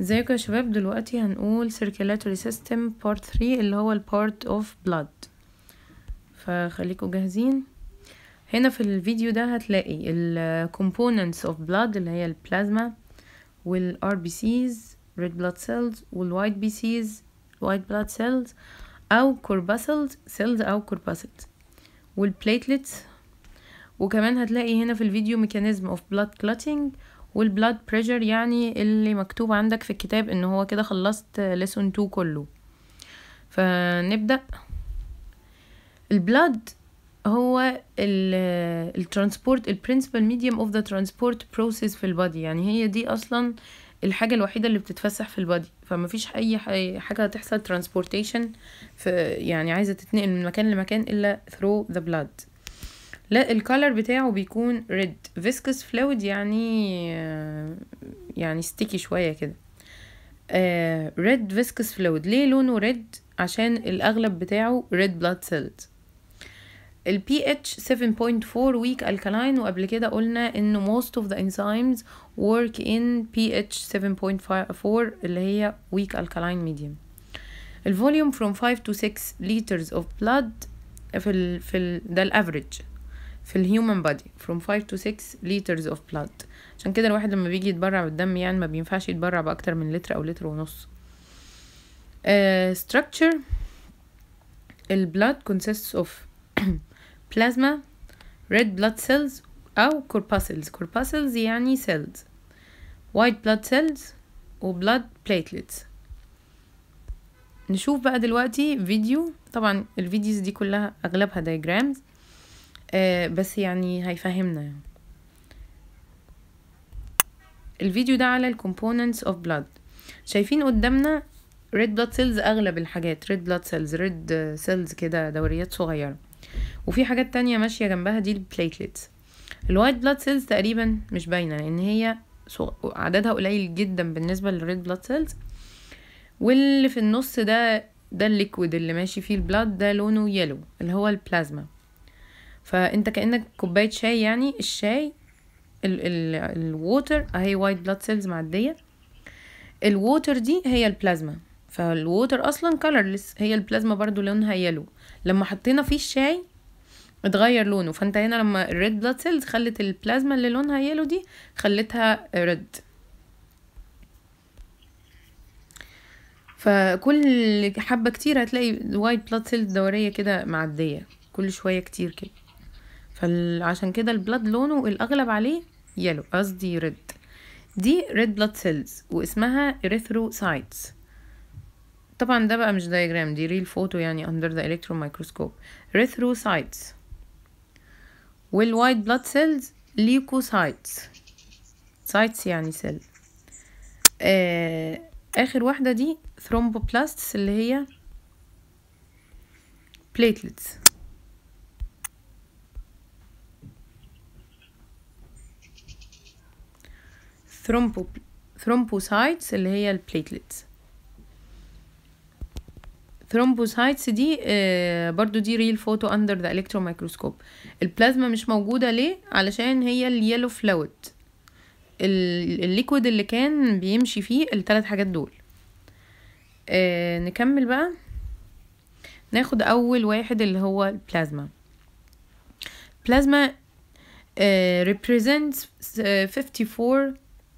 ازيكم يا شباب دلوقتي هنقول circulatory system part 3 اللي هو ال part of blood فخليكم جاهزين هنا في الفيديو ده هتلاقي ال components of blood اللي هي البلازما وال RBCs red blood cells وال white BCs white blood cells أو corpuscles cells أو corpuscles والplatelets وكمان هتلاقي هنا في الفيديو mechanism of blood clotting والبلاد بريشر يعني اللي مكتوب عندك في الكتاب ان هو كده خلصت ليسون 2 كله فنبدأ البلاد هو الترانسبورت البرنسبل ميديوم اوف ذا ترانسبورت بروسيس في البادي يعني هي دي اصلا الحاجه الوحيده اللي بتتفسح في البادي فما فيش اي حاجه هتحصل ترانسبورتيشن في يعني عايزه تتنقل من مكان لمكان الا through the blood لا الكالر بتاعه بيكون ريد فيسكس فلويد يعني يعني ستيكي شويه كده ريد فيسكس فلويد ليه لونه ريد عشان الاغلب بتاعه ريد بلاد سيلز ال pH 7.4 weak alkaline وقبل كده قلنا انه most of the enzymes work in pH 7.4 اللي هي weak alkaline medium الفوليوم from 5 to 6 liters of blood في ال في ال ده الافريج في الهيومن بادي from 5 to 6 liters of blood عشان كده الواحد لما بيجي يتبرع بالدم يعني ما بينفعش يتبرع بأكتر من لتر أو لتر ونص uh, structure ال blood consists of plasma red blood cells أو corpuscles corpuscles يعني cells white blood cells و blood platelets نشوف بقى دلوقتي فيديو طبعا الفيديوز دي كلها أغلبها diagrams آه بس يعني هيفهمنا يعني. الفيديو ده على ال components of blood شايفين قدامنا red blood cells اغلب الحاجات red blood cells red cells كده دوريات صغيرة وفي حاجات تانية ماشية جنبها دي البليتلتس الوايت بلاد سيلز تقريبا مش باينة لان هي عددها قليل جدا بالنسبة للريد بلاد سيلز واللي في النص ده ده الليكويد اللي ماشي فيه البلاد ده لونه يلو اللي هو البلازما فانت كانك كوبايه شاي يعني الشاي الووتر اهي وايت بلاد سيلز معديه الووتر دي هي البلازما فالووتر اصلا كلرلس هي البلازما برضو لونها يلو لما حطينا فيه الشاي اتغير لونه فانت هنا لما الريد بلاد سيلز خلت البلازما اللي لونها يلو دي خلتها ريد فكل حبة كتير هتلاقي وايت بلاد سيلز دورية كده معدية كل شوية كتير كده فعشان كده البلاد لونه الاغلب عليه يلو قصدي ريد دي ريد بلاد سيلز واسمها اريثروسايتس طبعا ده بقى مش دايجرام دي ريل فوتو يعني under the electron microscope اريثروسايتس والوايت بلاد سيلز ليكوسايتس سايتس يعني سيل آه اخر واحده دي ثرومبوبلاستس اللي هي بليتلتس ثرومبو ثرومبوسايتس اللي هي البليتلتس ثرومبوسايتس دي آه برضو دي ريل فوتو اندر ذا الكترون مايكروسكوب البلازما مش موجوده ليه علشان هي اليلو فلويد الليكويد اللي كان بيمشي فيه الثلاث حاجات دول آه نكمل بقى ناخد اول واحد اللي هو البلازما بلازما uh, represents uh, 54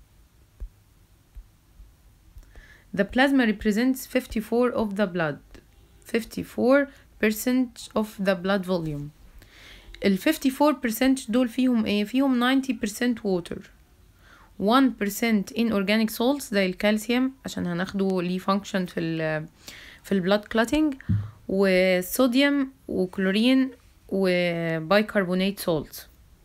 The plasma represents 54 of the blood 54% of the blood volume ال 54% دول فيهم ايه فيهم 90% water 1% inorganic salts زي الكالسيوم عشان هناخده ليه function في ال في البلاد كلوتينج وصوديوم وكلورين وبايكربونات salts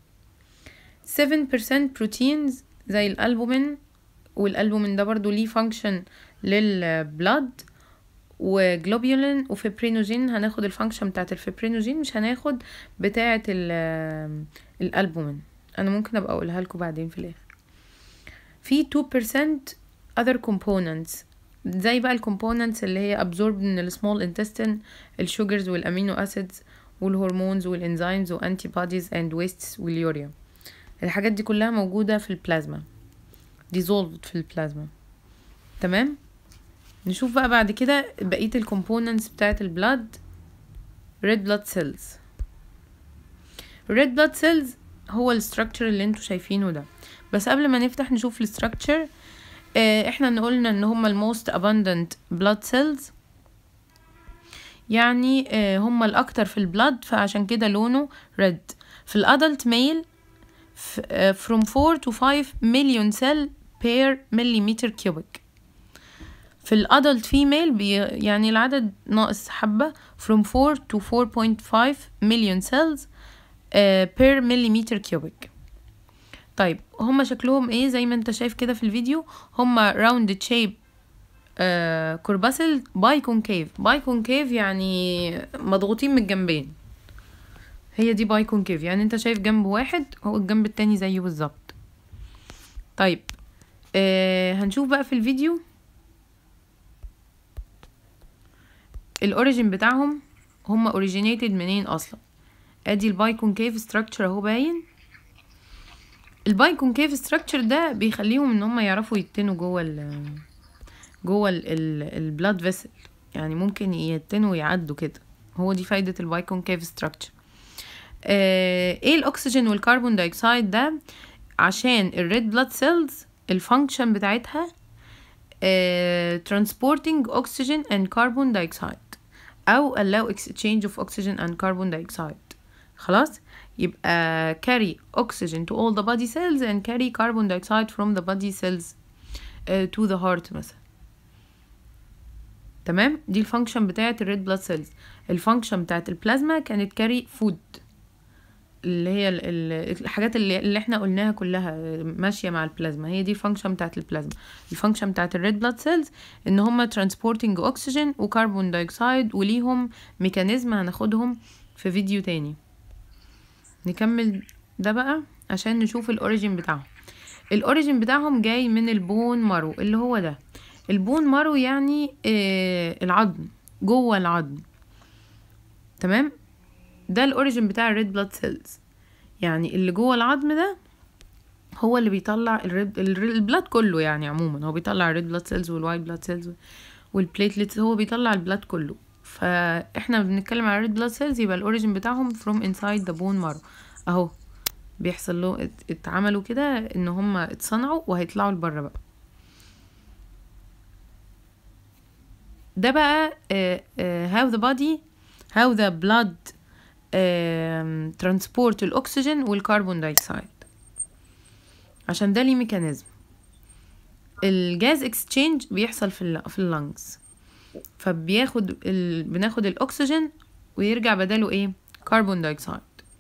7% بروتينز زي الالبومين والالبومين ده برضو ليه فانكشن للبلاد وجلوبيولين وفيبرينوجين هناخد الفانكشن بتاعت الفيبرينوجين مش هناخد بتاعت الالبومين انا ممكن ابقى اقولها لكم بعدين في الاخر في 2% other components زي بقى الكومبوننتس اللي هي absorbed من السمول انتستين الشوجرز والامينو اسيدز والهرمونز والانزيمز وانتي بوديز اند ويستس واليوريا الحاجات دي كلها موجوده في البلازما dissolved في البلازما تمام نشوف بقى بعد كده بقيه الكومبوننتس بتاعه البلاد red blood cells red blood cells هو الستراكشر اللي انتوا شايفينه ده بس قبل ما نفتح نشوف الستراكشر اه احنا قلنا ان هما الموست abundant blood cells يعني اه هما الاكتر في البلاد فعشان كده لونه red في الادلت ميل from 4 to 5 million cell per millimeter cubic في الادلت فيميل بي يعني العدد ناقص حبة from 4 to 4.5 million cells uh, per millimeter cubic طيب هما شكلهم ايه زي ما انت شايف كده في الفيديو هما rounded shape كورباسل باي كونكيف باي كونكيف يعني مضغوطين من الجنبين هي دي باي كونكيف يعني انت شايف جنب واحد هو الجنب التاني زيه بالظبط طيب آه هنشوف بقى في الفيديو الاوريجين بتاعهم هما اوريجينيتد منين اصلا ادي الباي كونكيف ستراكشر اهو باين الباي كونكيف ستراكشر ده بيخليهم ان هم يعرفوا يتنوا جوه ال جوه البلاد فيسل يعني ممكن يتنوا ويعدوا كده هو دي فايدة الباي كونكيف ستراكشر آه ايه الاكسجين والكربون دايوكسيد ده عشان الريد بلاد سيلز الفانكشن بتاعتها آه transporting oxygen and carbon dioxide او allow exchange of oxygen and carbon dioxide خلاص يبقى carry oxygen to all the body cells and carry carbon dioxide from the body cells uh, to the heart مثلا تمام دي الفانكشن بتاعه الريد بلاد سيلز الفانكشن بتاعه البلازما كانت كاري فود اللي هي ال ال الحاجات اللي, اللي احنا قلناها كلها ماشيه مع البلازما هي دي الفانكشن بتاعه البلازما الفانكشن بتاعه الريد بلاد سيلز ان هما ترانسبورتنج اوكسجين وكربون دايوكسيد وليهم ميكانيزم هناخدهم في فيديو تاني نكمل ده بقى عشان نشوف الاوريجين بتاعهم الاوريجين بتاعهم جاي من البون مارو اللي هو ده البون مارو يعني آه العظم جوه العظم تمام ده الاوريجين بتاع الريد بلاد سيلز يعني اللي جوه العظم ده هو اللي بيطلع الريد البلاد كله يعني عموما هو بيطلع الريد بلاد سيلز والوايت بلاد سيلز والبليتلتس هو بيطلع البلاد كله فاحنا بنتكلم على الريد بلاد سيلز يبقى الاوريجين بتاعهم from inside the bone marrow اهو بيحصل له اتعملوا كده ان هم اتصنعوا وهيطلعوا لبره بقى ده بقى uh, uh, how the body how the blood uh, transport الاكسجين والكربون دايوكسيد عشان ده ليه ميكانيزم الجاز اكسشينج بيحصل في ال في اللنجز فبياخد ال... بناخد الاكسجين ويرجع بداله ايه كربون دايوكسيد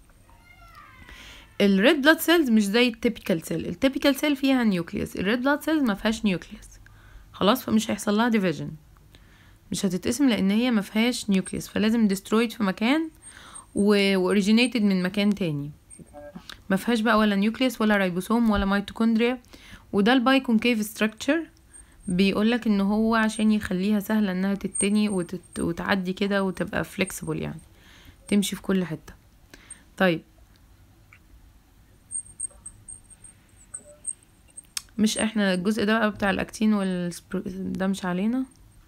الريد بلاد سيلز مش زي التيبيكال سيل التيبيكال سيل فيها نيوكليوس الريد بلاد سيلز ما فيهاش نيوكليوس خلاص فمش هيحصل لها ديفيجن مش هتتقسم لان هي ما فيهاش نيوكليوس فلازم ديسترويد في مكان واوريجينيتد من مكان تاني ما فيهاش بقى ولا نيوكليوس ولا رايبوسوم ولا ميتوكوندريا وده الباي كونكيف ستراكشر بيقولك ان هو عشان يخليها سهله انها تتني وتت... وتعدي كده وتبقى فليكسيبل يعني تمشي في كل حته طيب مش احنا الجزء ده بقى بتاع الاكتين والسبر... ده مش علينا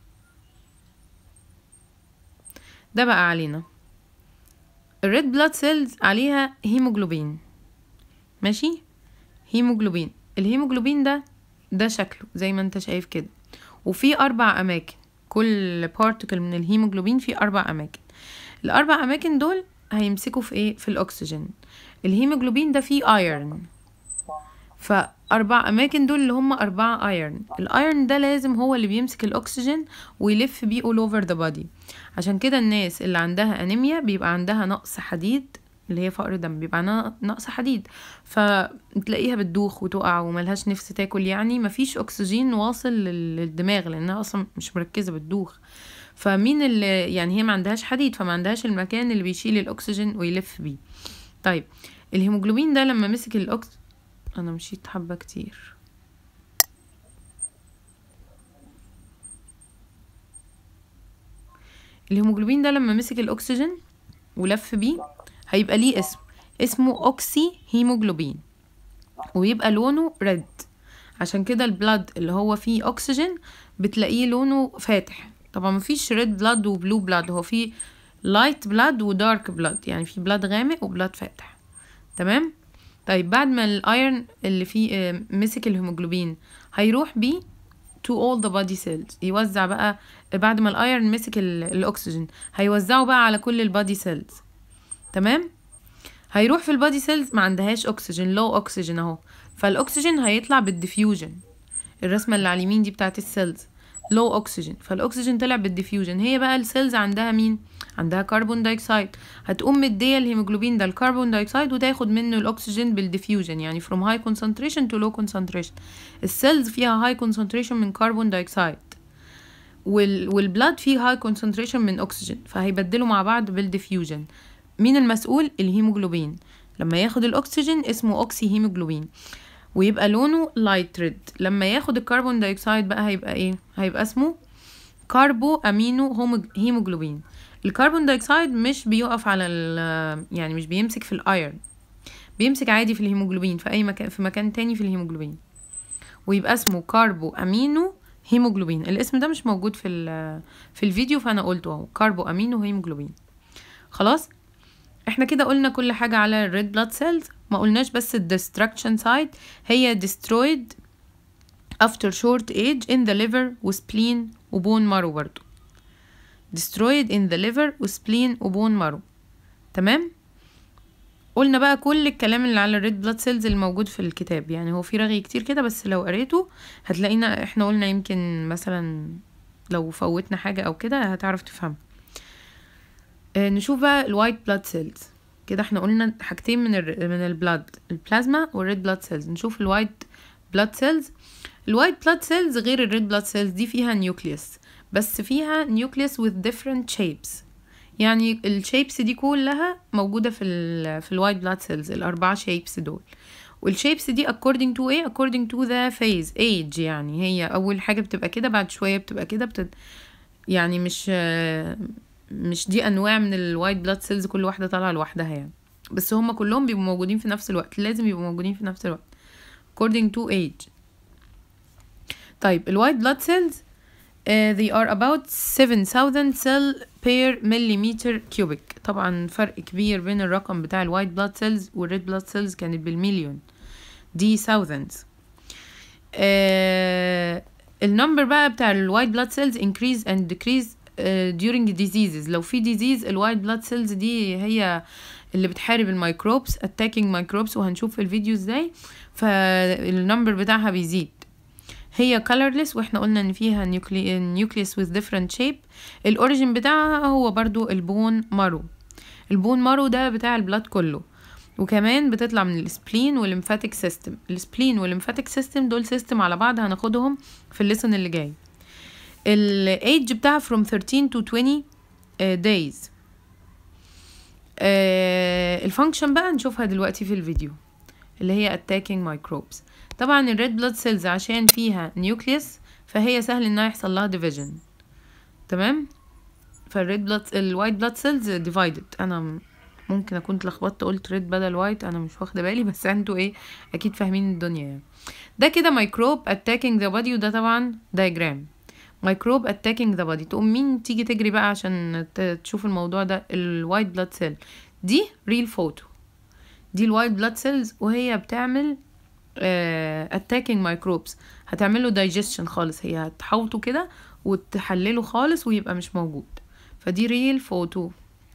ده بقى علينا الريد بلاد سيلز عليها هيموجلوبين ماشي هيموجلوبين الهيموجلوبين ده ده شكله زي ما انت شايف كده وفي اربع اماكن كل بارتكل من الهيموجلوبين في اربع اماكن الاربع اماكن دول هيمسكوا في ايه في الاكسجين الهيموجلوبين ده فيه ايرون فاربع اماكن دول اللي هم اربعة ايرون الايرون ده لازم هو اللي بيمسك الاكسجين ويلف بيه all over the body عشان كده الناس اللي عندها انيميا بيبقى عندها نقص حديد اللي هي فقر دم بيبقى نقص حديد فتلاقيها بتدوخ وتقع وملهاش نفس تاكل يعني مفيش اكسجين واصل للدماغ لانها اصلا مش مركزه بتدوخ فمين اللي يعني هي ما عندهاش حديد فما عندهاش المكان اللي بيشيل الاكسجين ويلف بيه طيب الهيموجلوبين ده لما مسك الاكس انا مشيت حبه كتير الهيموجلوبين ده لما مسك الاكسجين ولف بيه هيبقى ليه اسم اسمه اوكسي هيموجلوبين ويبقى لونه ريد عشان كده البلاد اللي هو فيه اكسجين بتلاقيه لونه فاتح طبعا مفيش ريد بلاد وبلو بلاد هو فيه لايت بلاد ودارك بلاد يعني في بلاد غامق وبلاد فاتح تمام طيب بعد ما الايرن اللي فيه آه، مسك الهيموجلوبين هيروح بيه to all the body cells يوزع بقى بعد ما الايرن مسك ال- الاكسجين هيوزعه بقى على كل البادي سيلز تمام هيروح في البادي سيلز ما عندهاش اكسجين لو اكسجين اهو فالاكسجين هيطلع بالديفيوجن الرسمه اللي على اليمين دي بتاعت السيلز لو اكسجين فالاكسجين طلع بالديفيوجن هي بقى السيلز عندها مين عندها كربون دايوكسيد هتقوم مديه الهيموجلوبين ده الكربون دايوكسيد وتاخد منه الاكسجين بالديفيوجن يعني from high concentration to low concentration السيلز فيها high concentration من كربون دايوكسيد وال والبلاد فيه هاي كونسنتريشن من اكسجين فهيبدلوا مع بعض بالديفيوجن مين المسؤول الهيموجلوبين لما ياخد الاكسجين اسمه اوكسي هيموجلوبين ويبقى لونه لايت ريد لما ياخد الكربون دايوكسيد بقى هيبقى ايه هيبقى اسمه كاربو امينو هوموج- هيموجلوبين الكربون دايوكسيد مش بيقف على ال يعني مش بيمسك في الايرن بيمسك عادي في الهيموجلوبين في اي مكان في مكان تاني في الهيموجلوبين ويبقى اسمه كاربو امينو هيموجلوبين الاسم ده مش موجود في ال- في الفيديو فانا قلته اهو كاربو امينو هيموجلوبين خلاص احنا كده قلنا كل حاجة على الريد بلاد سيلز ما قلناش بس الدستركشن سايد هي destroyed after short age in the liver وسبلين وبون مارو برضو destroyed in the liver وسبلين وبون مارو تمام قلنا بقى كل الكلام اللي على الريد بلاد سيلز الموجود في الكتاب يعني هو في رغي كتير كده بس لو قريته هتلاقينا احنا قلنا يمكن مثلا لو فوتنا حاجة او كده هتعرف تفهم آه نشوف بقى الوايت بلاد سيلز كده احنا قلنا حاجتين من ال من البلاد البلازما والريد بلاد سيلز نشوف الوايت بلاد سيلز الوايت بلاد سيلز غير الريد بلاد سيلز دي فيها نيوكليوس بس فيها نيوكليوس with different shapes يعني الشيبس دي كلها موجودة في ال في الوايت بلاد سيلز الأربعة شيبس دول والشيبس دي according to ايه according to the phase age يعني هي أول حاجة بتبقى كده بعد شوية بتبقى كده بتت... يعني مش مش دي أنواع من الوايت بلاد سيلز كل واحدة طالعة لوحدها يعني بس هما كلهم بيبقوا موجودين في نفس الوقت لازم يبقوا موجودين في نفس الوقت according to age طيب الوايت بلاد سيلز Uh, they are about 7000 cell per millimeter cubic طبعا فرق كبير بين الرقم بتاع الوايت بلاد سيلز والريد بلاد سيلز كانت بالمليون دي thousands uh, النمبر بقى بتاع الوايت بلاد سيلز increase and decrease uh, during diseases لو في disease الوايت بلاد سيلز دي هي اللي بتحارب الميكروبس attacking ميكروبس وهنشوف في الفيديو ازاي فالنمبر بتاعها بيزيد هي colorless واحنا قلنا ان فيها nucleus with different shape الاوريجين بتاعها هو برضو البون مارو البون مارو ده بتاع البلاد كله وكمان بتطلع من السبلين والليمفاتيك سيستم السبلين والليمفاتيك سيستم دول سيستم على بعض هناخدهم في الليسون اللي جاي الايدج بتاعها from 13 to 20 uh, days uh, الفانكشن بقى نشوفها دلوقتي في الفيديو اللي هي attacking microbes طبعا الريد بلاد سيلز عشان فيها نيوكليوس فهي سهل انها يحصل لها ديفيجن تمام فالريد بلاد الوايت بلاد سيلز ديفايدد انا ممكن اكون اتلخبطت قلت ريد بدل وايت انا مش واخده بالي بس انتوا ايه اكيد فاهمين الدنيا يعني ده كده ميكروب اتاكينج ذا بودي وده طبعا دايجرام ميكروب اتاكينج ذا بودي تقوم مين تيجي تجري بقى عشان تشوف الموضوع ده الوايت بلاد سيل دي ريل فوتو دي الوايت بلاد سيلز وهي بتعمل اتاكينج مايكروبس هتعمله دايجيشن خالص هي هتحوطه كده وتحلله خالص ويبقى مش موجود فدي ريل فوتو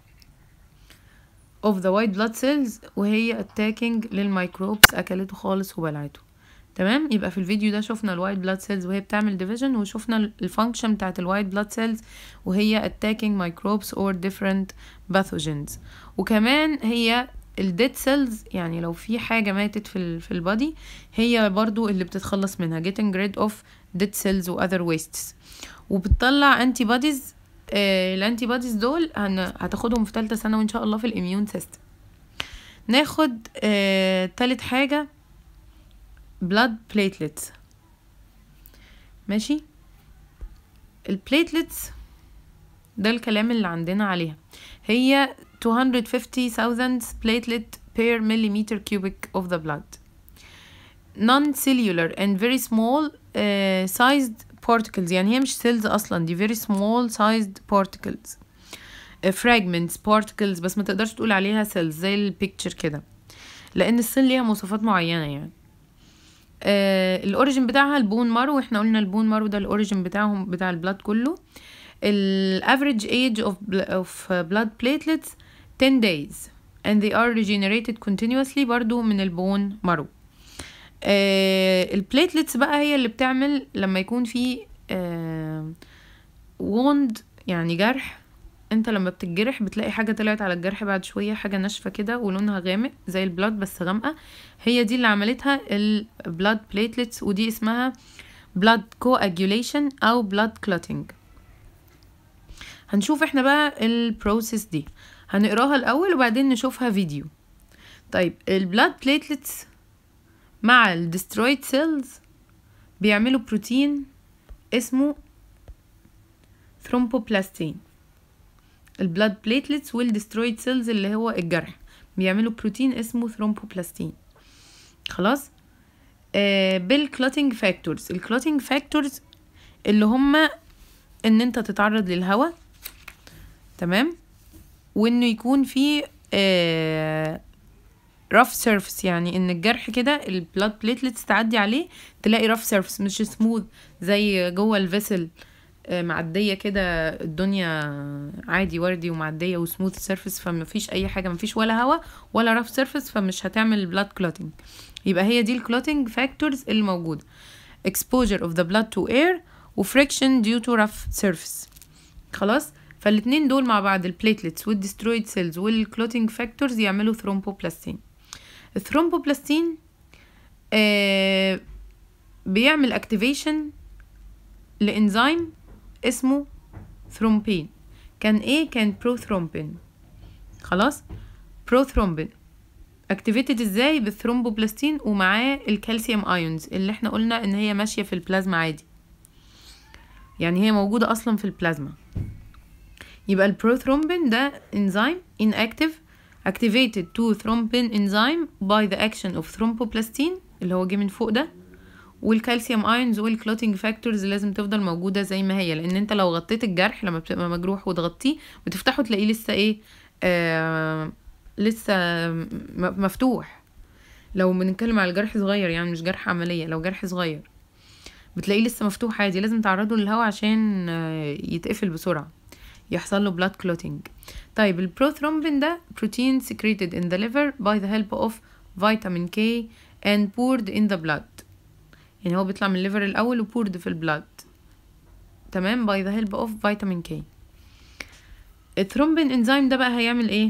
of the white blood cells وهي attacking للميكروبس اكلته خالص وبلعته تمام يبقى في الفيديو ده شفنا الوايت بلاد سيلز وهي بتعمل ديفيجن وشفنا الفانكشن بتاعت الوايت بلاد سيلز وهي attacking microbes or different pathogens وكمان هي الديد سيلز يعني لو في حاجه ماتت في ال في البادي هي برضو اللي بتتخلص منها getting rid of dead cells و other wastes وبتطلع انتي بوديز آه الانتي بوديز دول هن هتاخدهم في ثالثه سنه وان شاء الله في الاميون سيستم ناخد آه تالت حاجه blood platelets ماشي البليتلتس ده الكلام اللي عندنا عليها هي 250,000 platelet per millimeter cubic of the blood non-cellular and very small uh, sized particles يعني هي مش cells أصلا دي very small sized particles uh, fragments particles بس ما تقدرش تقول عليها cells زي البيكتشر كده لأن السيل ليها مواصفات معينة يعني آه الاوريجين بتاعها البون مارو واحنا قلنا البون مارو ده الاوريجين بتاعهم بتاع البلاد كله الافريج ايج اوف اوف blood platelets 10 days and they are regenerated continuously برضو من البون مارو آه البليتلتس بقى هي اللي بتعمل لما يكون في آه ووند يعني جرح انت لما بتتجرح بتلاقي حاجه طلعت على الجرح بعد شويه حاجه ناشفه كده ولونها غامق زي البلاد بس غامقه هي دي اللي عملتها البلاد بليتلتس ودي اسمها blood coagulation او blood clotting هنشوف احنا بقى البروسيس دي هنقراها الاول وبعدين نشوفها فيديو طيب البلاد بليتلتس مع الدسترويد سيلز بيعملوا بروتين اسمه ثرومبوبلاستين البلاد بليتلتس والدسترويد سيلز اللي هو الجرح بيعملوا بروتين اسمه ثرومبوبلاستين خلاص آه بالكلوتينج فاكتورز الكلوتينج فاكتورز اللي هما ان انت تتعرض للهواء تمام وانه يكون في آه رف سيرفس يعني ان الجرح كده البلاد بليتلتس تعدي عليه تلاقي رف سيرفس مش سموث زي جوه الفيسل آه معديه كده الدنيا عادي وردي ومعديه وسموث سيرفس فمفيش اي حاجه مفيش ولا هوا ولا رف سيرفس فمش هتعمل بلاد كلوتينج يبقى هي دي الكلوتينج فاكتورز اللي موجوده exposure of the blood to air وفريكشن due to rough surface خلاص فالاتنين دول مع بعض البليتلتس والدسترويد سيلز والكلوتينج فاكتورز يعملوا ثرومبوبلاستين الثرومبوبلاستين آه بيعمل اكتيفيشن لانزيم اسمه ثرومبين كان ايه كان بروثرومبين خلاص بروثرومبين اكتيفيتد ازاي بالثرومبوبلاستين ومعاه الكالسيوم ايونز اللي احنا قلنا ان هي ماشيه في البلازما عادي يعني هي موجوده اصلا في البلازما يبقى البروثرومبين ده انزيم inactive activated to thrombin enzyme by the action of thromboplastin اللي هو جه من فوق ده والكالسيوم ايونز والكلوتينج فاكتورز لازم تفضل موجوده زي ما هي لان انت لو غطيت الجرح لما بتبقى مجروح وتغطيه بتفتحه تلاقيه لسه ايه آه لسه مفتوح لو بنتكلم على جرح صغير يعني مش جرح عمليه لو جرح صغير بتلاقيه لسه مفتوح عادي لازم تعرضه للهواء عشان يتقفل بسرعه يحصل له blood clotting طيب البروثرومبين ده protein secreted in the liver by the help of vitamin K and poured in the blood يعني هو بيطلع من الليفر الاول وبورد في البلاد تمام by the help of vitamin K الثرومبين انزيم ده بقى هيعمل ايه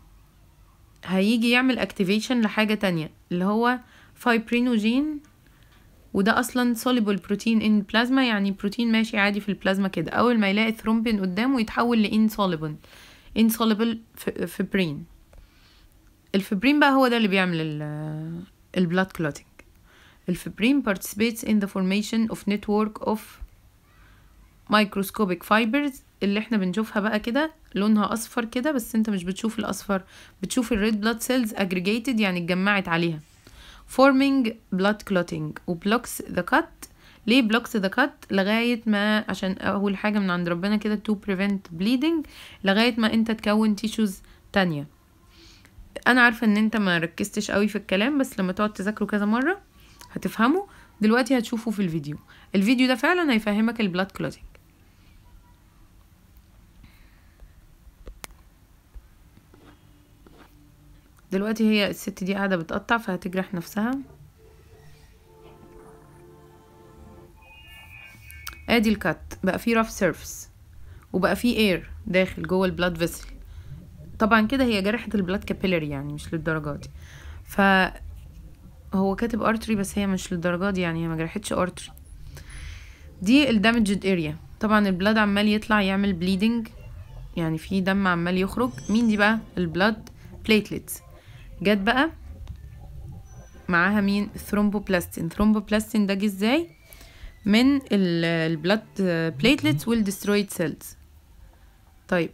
هيجي يعمل activation لحاجة تانية اللي هو فايبرينوجين وده اصلا soluble protein in plasma يعني بروتين ماشي عادي في البلازما كده اول ما يلاقي ثرومبين قدامه يتحول ل insoluble insoluble فبرين الفبرين بقى هو ده اللي بيعمل البلاد كلوتينج الفبرين participates in the formation of network of microscopic fibers اللي احنا بنشوفها بقى كده لونها اصفر كده بس انت مش بتشوف الاصفر بتشوف الريد blood cells aggregated يعني اتجمعت عليها forming blood clotting وblocks the cut ليه blocks the cut لغاية ما عشان أول حاجة من عند ربنا كده to prevent bleeding لغاية ما انت تكون tissues تانية أنا عارفة ان انت ما ركزتش قوي في الكلام بس لما تقعد تذاكره كذا مرة هتفهمه دلوقتي هتشوفه في الفيديو الفيديو ده فعلا هيفهمك البلاد كلوتينج دلوقتي هي الست دي قاعدة بتقطع فهتجرح نفسها ادي الكات بقى فيه رف سيرفس وبقى فيه اير داخل جوه البلاد فيسل طبعا كده هي جرحت البلاد كابيلاري يعني مش للدرجة دي ف هو كاتب ارتري بس هي مش للدرجة دي يعني هي ما جرحتش ارتري دي الدامجد اريا طبعا البلاد عمال يطلع يعمل بليدنج يعني في دم عمال يخرج مين دي بقى البلاد بليتلتس جت بقى معاها مين ثرومبوبلاستين ثرومبوبلاستين ده جه ازاي من البلاد بليتلتس والدسترويد سيلز طيب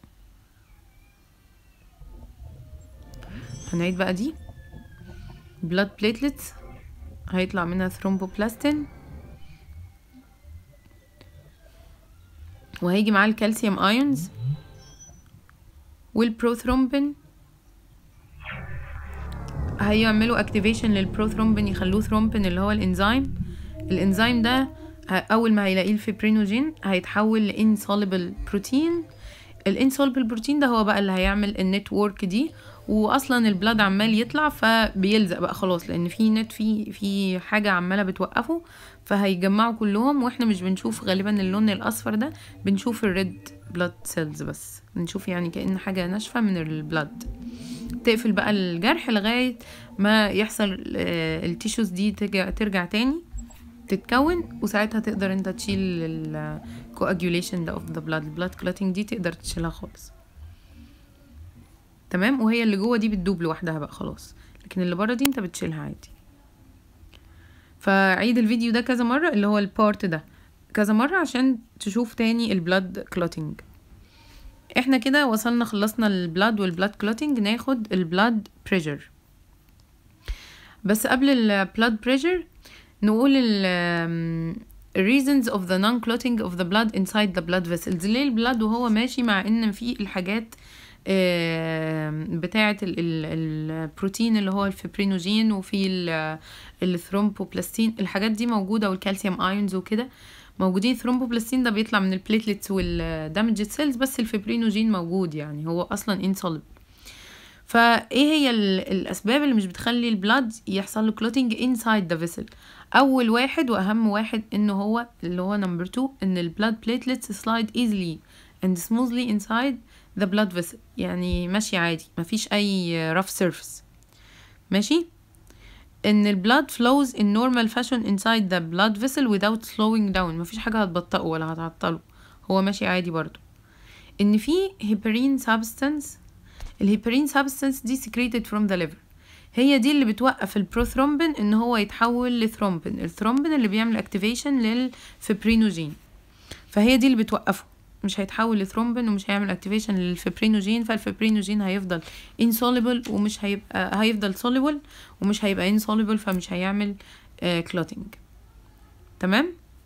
هنعيد بقى دي البلاد بليتلتس هيطلع منها ثرومبوبلاستين وهيجي معاه الكالسيوم ايونز والبروثرومبين هيعملوا اكتيفيشن للبروثرومبين يخلوه ثرومبين اللي هو الانزيم الانزيم ده اول ما هيلاقيه الفيبرينوجين هيتحول لانسوليبل بروتين الانسوليبل بروتين ده هو بقى اللي هيعمل النتورك دي واصلا البلاد عمال يطلع فبيلزق بقى خلاص لان في نت في في حاجه عماله بتوقفه فهيجمعوا كلهم واحنا مش بنشوف غالبا اللون الاصفر ده بنشوف الريد بلاد سيلز بس بنشوف يعني كأن حاجه ناشفه من البلاد تقفل بقى الجرح لغايه ما يحصل التيشوز دي ترجع, ترجع تاني تتكون وساعتها تقدر انت تشيل الكواجوليشن ده اوف ذا بلاد البلاد كلوتينج دي تقدر تشيلها خالص تمام وهي اللي جوه دي بتدوب لوحدها بقى خلاص لكن اللي بره دي انت بتشيلها عادي فعيد الفيديو ده كذا مرة اللي هو البارت ده كذا مرة عشان تشوف تاني البلاد كلوتينج احنا كده وصلنا خلصنا البلاد والبلاد كلوتينج ناخد البلاد بريشر بس قبل البلاد بريشر نقول ال reasons of the non-clotting of the blood inside the blood vessels ليه البلاد وهو ماشي مع ان في الحاجات بتاعة البروتين اللي هو الفبرينوجين وفي الثرومبوبلاستين الحاجات دي موجودة والكالسيوم ايونز وكده موجودين ثرومبوبلاستين ده بيطلع من البليتلتس والدامجد سيلز بس الفبرينوجين موجود يعني هو اصلا انسوليبل فايه هي الاسباب اللي مش بتخلي البلاد يحصل له كلوتينج انسايد ذا فيسل اول واحد واهم واحد انه هو اللي هو نمبر 2 ان البلاد بليتلتس سلايد ايزلي and smoothly inside the blood vessel يعني ماشي عادي مفيش اي rough surface ماشي ان ال blood flows in normal fashion inside the blood vessel without slowing down مفيش حاجة هتبطئه ولا هتعطله هو ماشي عادي برضو ان في heparin substance الهيبرين substance دي secreted from the liver هي دي اللي بتوقف البروثرومبين ان هو يتحول لثرومبين الثرومبين اللي بيعمل اكتيفيشن للفبرينوجين فهي دي اللي بتوقفه مش هيتحول لثرومبين ومش هيعمل اكتيفيشن للفبرينوجين فالفبرينوجين هيفضل insoluble ومش هيبقى هيفضل soluble ومش هيبقى insoluble فمش هيعمل كلوتينج تمام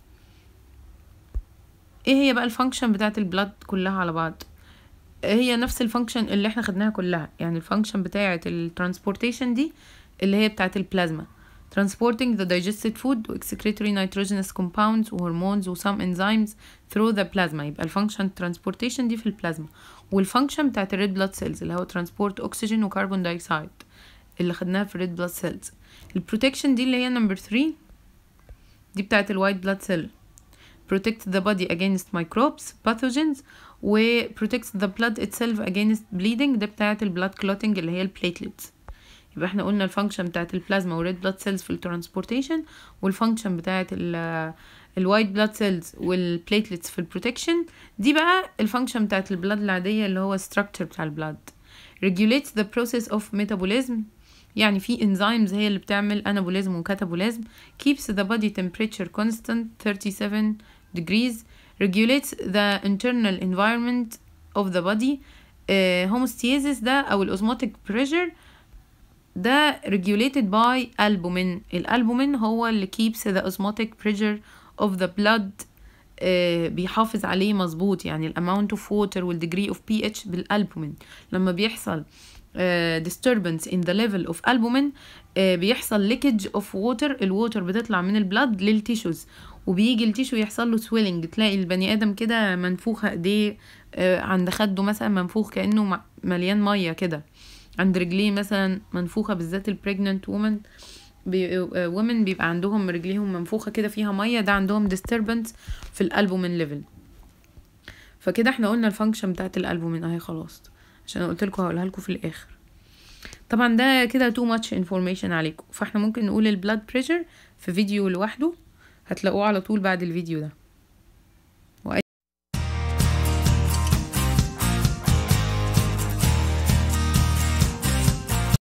ايه هي بقى الفانكشن بتاعت البلاد كلها على بعض هي نفس الفانكشن اللي احنا خدناها كلها يعني الفانكشن بتاعه الترانسبورتيشن دي اللي هي بتاعه البلازما transporting the digested food excretory nitrogenous compounds وهرمونز و some enzymes through the plasma يبقى الفانكشن transportation دي في البلازما والفانكشن بتاعه الريد بلاد سيلز اللي هو transport oxygen وكربون دايوكسيد اللي خدناها في الريد بلاد سيلز البروتكشن دي اللي هي نمبر 3 دي بتاعه الوايت بلاد سيل protect the body against microbes pathogens و protects the blood itself against bleeding ده بتاعة البلاد كلوتينج اللي هي البليتلتس يبقى احنا قلنا الفانكشن بتاعة البلازما والريد بلاد سيلز في الترانسبورتيشن والفانكشن بتاعة الوايت بلاد سيلز والبليتلتس في البروتكشن دي بقى الفانكشن بتاعة البلاد العادية اللي هو structure بتاع البلاد regulates the process of metabolism يعني في enzymes هي اللي بتعمل anabolicism وكاتابوليزم keeps the body temperature constant 37 degrees regulates the internal environment of the body uh, homeostasis ده أو الأوزموتيك pressure ده regulated by albumin الألبومين هو اللي keeps the osmotic pressure of the blood uh, بيحافظ عليه مظبوط يعني الامount of water والdegree of pH بالألبومين لما بيحصل uh, disturbance in the level of albumin uh, بيحصل leakage of water الووتر بتطلع من البلد للتيشوز وبيجي التيشو يحصل له سويلنج تلاقي البني ادم كده منفوخه ايديه آه عند خده مثلا منفوخ كانه مليان ميه كده عند رجليه مثلا منفوخه بالذات البريجننت وومن وومن بيبقى عندهم رجليهم منفوخه كده فيها ميه ده عندهم disturbance في الالبومين ليفل فكده احنا قلنا الفانكشن بتاعت الالبومين اهي خلاص عشان قلت لكم هقولها لكم في الاخر طبعا ده كده تو ماتش انفورميشن عليكم فاحنا ممكن نقول البلاد بريشر في فيديو لوحده هتلاقوه على طول بعد الفيديو ده